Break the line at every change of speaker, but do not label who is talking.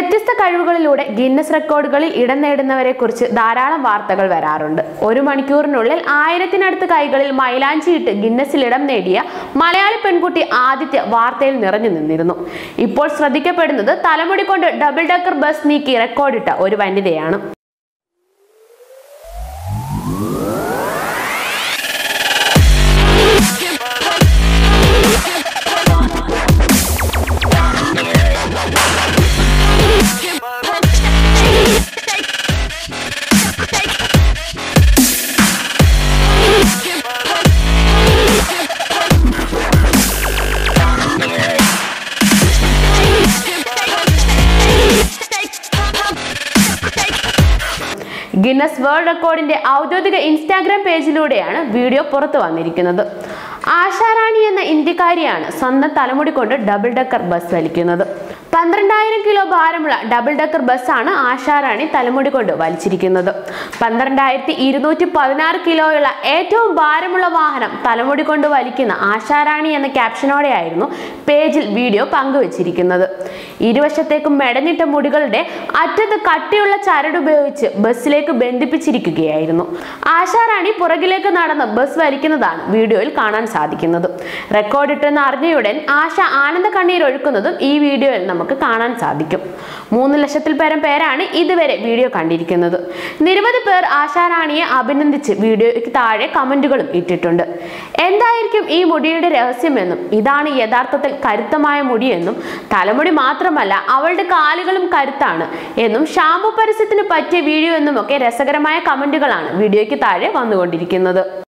വ്യത്യസ്ത കഴിവുകളിലൂടെ ഗിന്നസ് റെക്കോർഡുകളിൽ ഇടം നേടുന്നവരെ കുറിച്ച് ധാരാളം വാർത്തകൾ വരാറുണ്ട് ഒരു മണിക്കൂറിനുള്ളിൽ ആയിരത്തിനടുത്ത് കൈകളിൽ മൈലാഞ്ചിയിട്ട് ഗിന്നസിൽ ഇടം നേടിയ മലയാളി പെൺകുട്ടി ആദിത്യ വാർത്തയിൽ നിറഞ്ഞു നിന്നിരുന്നു ഇപ്പോൾ ശ്രദ്ധിക്കപ്പെടുന്നത് തലമുടി കൊണ്ട് ഡബിൾ ഡക്കർ ബസ് നീക്കി റെക്കോർഡിട്ട ഒരു വനിതയാണ് ഗിന്നസ് വേൾഡ് റെക്കോർഡിന്റെ ഔദ്യോഗിക ഇൻസ്റ്റാഗ്രാം പേജിലൂടെയാണ് വീഡിയോ പുറത്തു വന്നിരിക്കുന്നത് ആശാറാണി എന്ന ഇന്ത്യക്കാരിയാണ് സ്വന്തം തലമുടി കൊണ്ട് ഡബിൾ ഡക്കർ ബസ് വലിക്കുന്നത് പന്ത്രണ്ടായിരം കിലോ ഭാരമുള്ള ഡബിൾ ഡക്കർ ബസ്സാണ് ആശാറാണി തലമുടി കൊണ്ട് വലിച്ചിരിക്കുന്നത് പന്ത്രണ്ടായിരത്തി ഇരുന്നൂറ്റി പതിനാറ് കിലോയുള്ള ഏറ്റവും ഭാരമുള്ള വാഹനം തലമുടി കൊണ്ട് വലിക്കുന്ന ആശാറാണി എന്ന ക്യാപ്ഷനോടെയായിരുന്നു പേജിൽ വീഡിയോ പങ്കുവച്ചിരിക്കുന്നത് ഇരുവശത്തേക്കും മെടഞ്ഞിട്ട മുടികളുടെ അറ്റത്ത് കട്ടിയുള്ള ചരട് ഉപയോഗിച്ച് ബസ്സിലേക്ക് ബന്ധിപ്പിച്ചിരിക്കുകയായിരുന്നു ആശാറാണി പുറകിലേക്ക് നടന്ന് ബസ് വലിക്കുന്നതാണ് വീഡിയോയിൽ കാണാൻ സാധിക്കുന്നത് റെക്കോർഡിട്ടെന്ന് അറിഞ്ഞയുടൻ ആശ ആനന്ദ കണ്ണീരൊഴുക്കുന്നതും ഈ വീഡിയോയിൽ നമുക്ക് കാണാൻ സാധിക്കും മൂന്ന് ലക്ഷത്തിൽ പരം പേരാണ് ഇതുവരെ വീഡിയോ കണ്ടിരിക്കുന്നത് നിരവധി പേർ ആശാറാണിയെ അഭിനന്ദിച്ച് വീഡിയോയ്ക്ക് താഴെ കമന്റുകളും ഇട്ടിട്ടുണ്ട് എന്തായിരിക്കും ഈ മുടിയുടെ രഹസ്യമെന്നും ഇതാണ് യഥാർത്ഥത്തിൽ കരുത്തമായ മുടിയെന്നും തലമുടി മാത്രമല്ല അവളുടെ കാലുകളും കരുത്താണ് എന്നും ഷാമ്പു പരസ്യത്തിന് പറ്റിയ വീഡിയോ എന്നുമൊക്കെ രസകരമായ കമന്റുകളാണ് വീഡിയോയ്ക്ക് താഴെ വന്നുകൊണ്ടിരിക്കുന്നത്